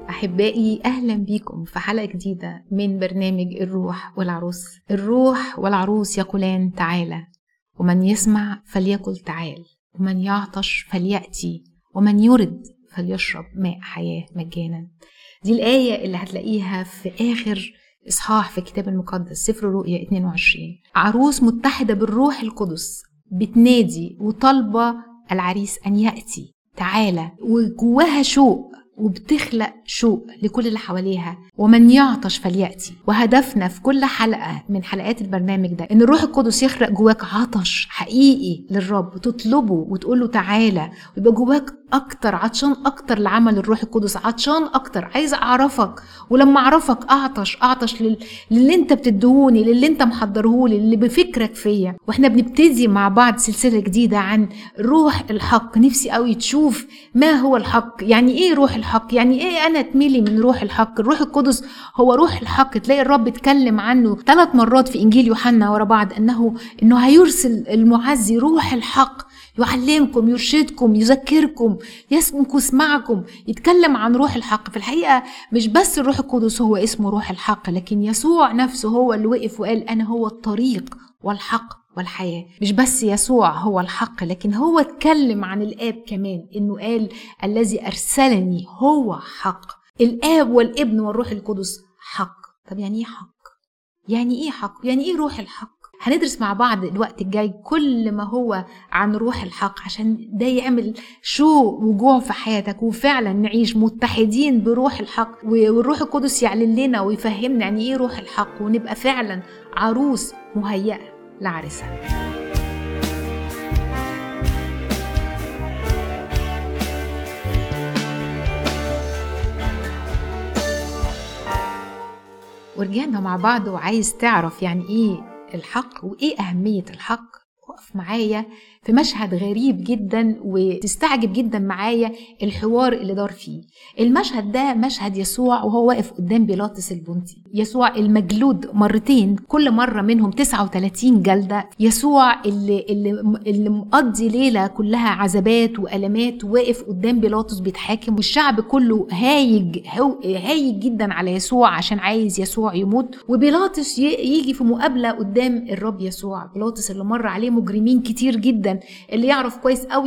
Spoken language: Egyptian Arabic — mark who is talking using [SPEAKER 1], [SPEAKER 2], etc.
[SPEAKER 1] أحبائي أهلا بيكم في حلقة جديدة من برنامج الروح والعروس الروح والعروس يقولان تعالى ومن يسمع فليقل تعال ومن يعطش فليأتي ومن يرد فليشرب ماء حياة مجانا دي الآية اللي هتلاقيها في آخر إصحاح في الكتاب المقدس سفر رؤيا 22 عروس متحدة بالروح القدس بتنادي وطالبة العريس أن يأتي تعالى وجواها شوق وبتخلق شوق لكل اللي حواليها ومن يعطش فليأتي وهدفنا في كل حلقة من حلقات البرنامج ده ان الروح القدس يخلق جواك عطش حقيقي للرب تطلبه وتقول له تعالى ويبقى جواك اكتر عطشان اكتر لعمل الروح القدس عطشان اكتر عايز اعرفك ولما اعرفك اعطش اعطش لل... للي انت بتدهوني للي انت محضرهولي اللي بفكرك فيا واحنا بنبتدي مع بعض سلسله جديده عن روح الحق نفسي قوي تشوف ما هو الحق يعني ايه روح الحق يعني ايه انا اتملي من روح الحق الروح القدس هو روح الحق تلاقي الرب اتكلم عنه ثلاث مرات في انجيل يوحنا ورا بعض انه انه هيرسل المعزي روح الحق يعلمكم يرشدكم يذكركم يسمك يسمعكم يتكلم عن روح الحق في الحقيقة مش بس الروح القدس هو اسمه روح الحق لكن يسوع نفسه هو اللي وقف وقال أنا هو الطريق والحق والحياة مش بس يسوع هو الحق لكن هو اتكلم عن الآب كمان إنه قال الذي أرسلني هو حق الآب والابن والروح القدس حق طب يعني إيه حق؟ يعني إيه حق؟ يعني إيه روح الحق؟ هندرس مع بعض الوقت الجاي كل ما هو عن روح الحق عشان ده يعمل شو وجوع في حياتك وفعلا نعيش متحدين بروح الحق والروح القدس يعلن لنا ويفهمنا يعني ايه روح الحق ونبقى فعلا عروس مهيئة لعرسها ورجعنا مع بعض وعايز تعرف يعني ايه الحق وايه اهميه الحق وقف معايا في مشهد غريب جدا وتستعجب جدا معايا الحوار اللي دار فيه المشهد ده مشهد يسوع وهو واقف قدام بيلاطس البنطي يسوع المجلود مرتين كل مرة منهم 39 جلدة يسوع اللي, اللي, اللي مقضي ليلة كلها عذابات وألمات واقف قدام بيلاطس بيتحاكم والشعب كله هايج هايج جدا على يسوع عشان عايز يسوع يموت وبيلاطس يجي في مقابلة قدام الرب يسوع بيلاطس اللي مر عليه مجرمين كتير جدا اللي يعرف كويس قوي